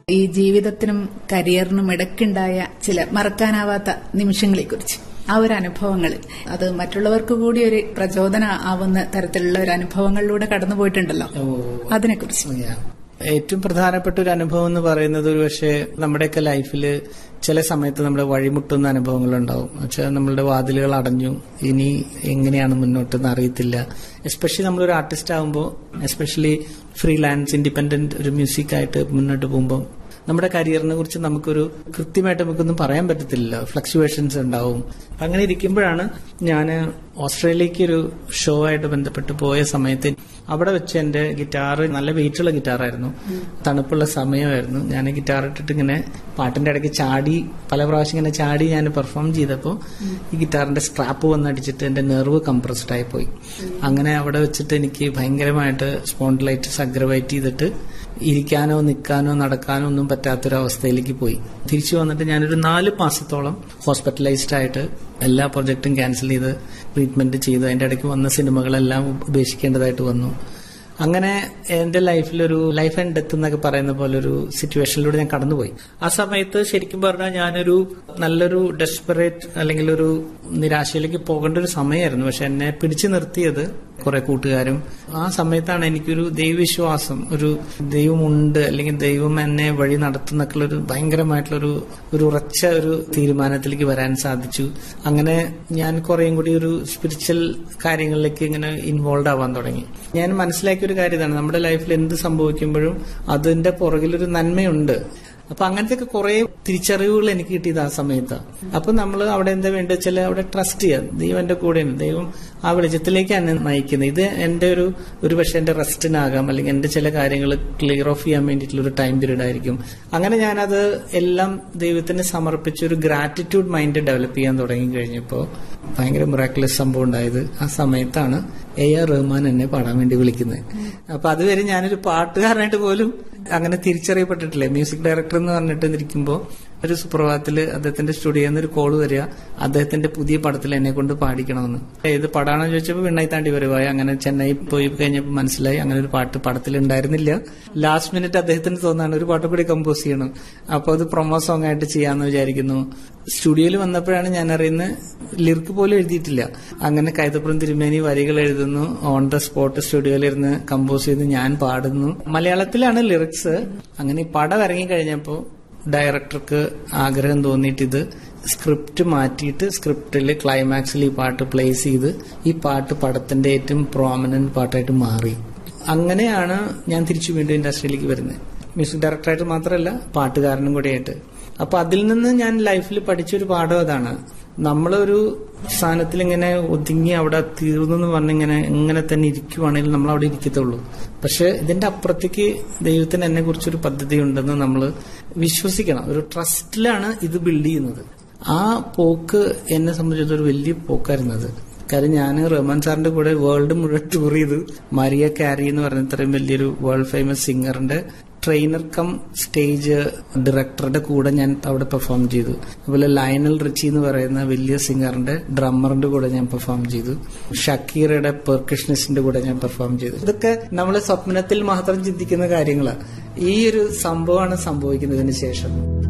ഈ ജീവിതത്തിനും കരിയറിനും ഇടയ്ക്കുണ്ടായ ചില മറക്കാനാവാത്ത നിമിഷങ്ങളെക്കുറിച്ച് ആ ഒരു അനുഭവങ്ങൾ അത് മറ്റുള്ളവർക്ക് കൂടി ഒരു പ്രചോദനം ആവുന്ന തരത്തിലുള്ള ഒരു അനുഭവങ്ങളിലൂടെ കടന്നുപോയിട്ടുണ്ടല്ലോ അതിനെക്കുറിച്ച് ഏറ്റവും പ്രധാനപ്പെട്ട ഒരു അനുഭവം എന്ന് പറയുന്നത് ഒരു പക്ഷേ നമ്മുടെയൊക്കെ ലൈഫിൽ ചില സമയത്ത് നമ്മുടെ വഴിമുട്ടുന്ന അനുഭവങ്ങളുണ്ടാവും വെച്ചാൽ നമ്മളുടെ വാതിലുകൾ അടഞ്ഞു ഇനി എങ്ങനെയാണ് മുന്നോട്ടെന്ന് അറിയത്തില്ല എസ്പെഷ്യലി നമ്മളൊരു ആർട്ടിസ്റ്റ് ആകുമ്പോൾ എസ്പെഷ്യലി ഫ്രീലാൻസ് ഇൻഡിപെൻഡന്റ് ഒരു മ്യൂസിക് ആയിട്ട് മുന്നോട്ട് പോകുമ്പോൾ നമ്മുടെ കരിയറിനെ കുറിച്ച് നമുക്കൊരു കൃത്യമായിട്ട് നമുക്കൊന്നും പറയാൻ പറ്റത്തില്ല ഫ്ലക്ച്വേഷൻസ് ഉണ്ടാവും അങ്ങനെ ഇരിക്കുമ്പോഴാണ് ഞാൻ ഓസ്ട്രേലിയക്ക് ഒരു ഷോ ആയിട്ട് ബന്ധപ്പെട്ട് പോയ സമയത്ത് അവിടെ വെച്ച് എന്റെ ഗിറ്റാർ നല്ല വെയിറ്റുള്ള ഗിറ്റാറായിരുന്നു തണുപ്പുള്ള സമയമായിരുന്നു ഞാൻ ഗിറ്റാർ ഇട്ടിട്ട് ഇങ്ങനെ പാട്ടിന്റെ ഇടയ്ക്ക് ചാടി പല പ്രാവശ്യം ഇങ്ങനെ ചാടി ഞാൻ പെർഫോം ചെയ്തപ്പോൾ ഈ ഗിറ്റാറിന്റെ സ്ട്രാപ്പ് വന്നടിച്ചിട്ട് എന്റെ നെർവ് കംപ്രസ്ഡ് ആയി പോയി അങ്ങനെ അവിടെ വെച്ചിട്ട് എനിക്ക് ഭയങ്കരമായിട്ട് സ്പോണ്ടിലൈറ്റിസ് അഗ്രവേറ്റ് ചെയ്തിട്ട് ഇരിക്കാനോ നിൽക്കാനോ നടക്കാനോ ഒന്നും പറ്റാത്തൊരവസ്ഥയിലേക്ക് പോയി തിരിച്ചു വന്നിട്ട് ഞാനൊരു നാല് മാസത്തോളം ഹോസ്പിറ്റലൈസ്ഡ് ആയിട്ട് എല്ലാ പ്രൊജക്റ്റും ക്യാൻസൽ ചെയ്ത് ട്രീറ്റ്മെന്റ് ചെയ്ത് അതിന്റെ ഇടയ്ക്ക് വന്ന സിനിമകളെല്ലാം ഉപേക്ഷിക്കേണ്ടതായിട്ട് വന്നു അങ്ങനെ എന്റെ ലൈഫിലൊരു ലൈഫ് ആൻഡ് ഡെത്ത് എന്നൊക്കെ പറയുന്ന പോലെ ഒരു സിറ്റുവേഷനിലൂടെ ഞാൻ കടന്നുപോയി ആ സമയത്ത് ശരിക്കും പറഞ്ഞാൽ ഞാനൊരു നല്ലൊരു ഡെസ്പറേറ്റ് അല്ലെങ്കിൽ ഒരു നിരാശയിലേക്ക് പോകേണ്ട ഒരു സമയമായിരുന്നു പക്ഷെ എന്നെ പിടിച്ചു നിർത്തിയത് കുറെ കൂട്ടുകാരും ആ സമയത്താണ് എനിക്കൊരു ദൈവവിശ്വാസം ഒരു ദൈവമുണ്ട് അല്ലെങ്കിൽ ദൈവം എന്നെ വഴി നടത്തുന്നൊക്കെയുള്ള ഒരു ഭയങ്കരമായിട്ടുള്ളൊരു ഒരു ഉറച്ച ഒരു തീരുമാനത്തിലേക്ക് വരാൻ സാധിച്ചു അങ്ങനെ ഞാൻ കുറേയും കൂടി ഒരു സ്പിരിച്വൽ കാര്യങ്ങളിലേക്ക് ഇങ്ങനെ ഇൻവോൾവ് ആവാൻ തുടങ്ങി ഞാൻ മനസ്സിലാക്കിയ ഒരു കാര്യം ഇതാണ് നമ്മുടെ ലൈഫിൽ എന്ത് സംഭവിക്കുമ്പോഴും അതിന്റെ പുറകിലൊരു നന്മയുണ്ട് അപ്പൊ അങ്ങനത്തെ ഒക്കെ കുറെ തിരിച്ചറിവുകൾ എനിക്ക് കിട്ടിയത് ആ സമയത്താണ് അപ്പൊ നമ്മൾ അവിടെ എന്താ വേണ്ടത് വെച്ചാൽ അവിടെ ട്രസ്റ്റ് ചെയ്യാം ദൈവം എന്റെ കൂടെയാണ് ദൈവം ആ വെളിച്ചത്തിലേക്ക് എന്നെ നയിക്കുന്നത് ഇത് എന്റെ ഒരു ഒരു പക്ഷെ എന്റെ റെസ്റ്റിനാകാം അല്ലെങ്കിൽ എന്റെ ചില കാര്യങ്ങൾ ക്ലിയർ ഓഫ് ചെയ്യാൻ വേണ്ടിയിട്ടുള്ള ഒരു ടൈം പീരീഡ് ആയിരിക്കും അങ്ങനെ ഞാനത് എല്ലാം ദൈവത്തിന് സമർപ്പിച്ച് ഒരു ഗ്രാറ്റിറ്റ്യൂഡ് മൈൻഡ് ഡെവലപ്പ് ചെയ്യാൻ തുടങ്ങി കഴിഞ്ഞപ്പോൾ ഭയങ്കര മിറാക്കുലസ് സംഭവം ഉണ്ടായത് ആ സമയത്താണ് എ ആർ റഹ്മാൻ എന്നെ പാടാൻ വേണ്ടി വിളിക്കുന്നത് അപ്പൊ അതുവരെ ഞാനൊരു പാട്ടുകാരനായിട്ട് പോലും അങ്ങനെ തിരിച്ചറിയപ്പെട്ടിട്ടില്ല മ്യൂസിക് ഡയറക്ടർ എന്ന് പറഞ്ഞിട്ട് ഇരിക്കുമ്പോൾ ഒരു സുപ്രഭാതത്തില് അദ്ദേഹത്തിന്റെ സ്റ്റുഡിയോയിൽ നിന്ന് ഒരു കോള് വരിക അദ്ദേഹത്തിന്റെ പുതിയ പടത്തിൽ എന്നെ കൊണ്ട് പാടിക്കണമെന്ന് ഏത് പടാണെന്ന് ചോദിച്ചപ്പോൾ വിണ്ണായി താണ്ടി വരുവായി അങ്ങനെ ചെന്നൈ പോയി കഴിഞ്ഞപ്പോൾ മനസ്സിലായി അങ്ങനെ ഒരു പാട്ട് പടത്തിൽ ഉണ്ടായിരുന്നില്ല ലാസ്റ്റ് മിനിറ്റ് അദ്ദേഹത്തിന് തോന്നാണ് ഒരു പാട്ട് കൂടി കമ്പോസ് ചെയ്യണം അപ്പോൾ അത് പ്രൊമോ സോങ് ആയിട്ട് ചെയ്യാമെന്ന് വിചാരിക്കുന്നു സ്റ്റുഡിയോയിൽ വന്നപ്പോഴാണ് ഞാൻ അറിയുന്നത് ലിറിക്ക് പോലും എഴുതിയിട്ടില്ല അങ്ങനെ കൈതപ്പുറം തിരുമേനി വരികൾ എഴുതുന്നു ഓൺ ദ സ്പോട്ട് സ്റ്റുഡിയോയിലിരുന്ന് കമ്പോസ് ചെയ്ത് ഞാൻ പാടുന്നു മലയാളത്തിലാണ് ലിറിക്സ് അങ്ങനെ ഈ പടം ഇറങ്ങി കഴിഞ്ഞപ്പോൾ ഡയറക്ടർക്ക് ആഗ്രഹം തോന്നിയിട്ട് ഇത് സ്ക്രിപ്റ്റ് മാറ്റിയിട്ട് സ്ക്രിപ്റ്റിൽ ക്ലൈമാക്സിൽ ഈ പാട്ട് പ്ലേസ് ചെയ്ത് ഈ പാട്ട് പടത്തിന്റെ ഏറ്റവും പ്രോമിനന്റ് പാട്ടായിട്ട് മാറി അങ്ങനെയാണ് ഞാൻ തിരിച്ചു വീണ്ടും ഇൻഡസ്ട്രിയിലേക്ക് വരുന്നത് മ്യൂസിക് ഡയറക്ടറായിട്ട് മാത്രമല്ല പാട്ടുകാരനും കൂടിയായിട്ട് അപ്പൊ അതിൽ നിന്ന് ഞാൻ ലൈഫിൽ പഠിച്ചൊരു പാഠം അതാണ് നമ്മളൊരു സ്ഥാനത്തിൽ ഇങ്ങനെ ഒതുങ്ങി അവിടെ തീർന്നു എന്ന് പറഞ്ഞിങ്ങനെ ഇങ്ങനെ തന്നെ ഇരിക്കുവാണെങ്കിൽ നമ്മൾ അവിടെ ഇരിക്കത്തുള്ളൂ പക്ഷെ ഇതിന്റെ അപ്പുറത്തേക്ക് ദൈവത്തിന് എന്നെ കുറിച്ചൊരു പദ്ധതി ഉണ്ടെന്ന് നമ്മൾ വിശ്വസിക്കണം ഒരു ട്രസ്റ്റിലാണ് ഇത് ബിൽഡ് ചെയ്യുന്നത് ആ പോക്ക് എന്നെ സംബന്ധിച്ചിടത്തോളം ഒരു വലിയ പോക്കായിരുന്നു അത് കാര്യം ഞാൻ റഹ്മാൻ സാറിന്റെ കൂടെ വേൾഡ് മുഴുവൻ ടൂർ ചെയ്തു മരിയ കാരി എന്ന് പറഞ്ഞ ഇത്രയും വലിയൊരു വേൾഡ് ഫേമസ് സിംഗറിന്റെ ട്രെയിനർ കം സ്റ്റേജ് ഡയറക്ടറുടെ കൂടെ ഞാൻ അവിടെ പെർഫോം ചെയ്തു അതുപോലെ ലയനൽ റിച്ചി എന്ന് പറയുന്ന വലിയ സിംഗറിന്റെ ഡ്രമ്മറിന്റെ കൂടെ ഞാൻ പെർഫോം ചെയ്തു ഷക്കീറയുടെ പെർക്കഷനിസ്റ്റിന്റെ കൂടെ ഞാൻ പെർഫോം ചെയ്തു ഇതൊക്കെ നമ്മൾ സ്വപ്നത്തിൽ മാത്രം ചിന്തിക്കുന്ന കാര്യങ്ങളാണ് ഈ ഒരു സംഭവമാണ് സംഭവിക്കുന്നതിന് ശേഷം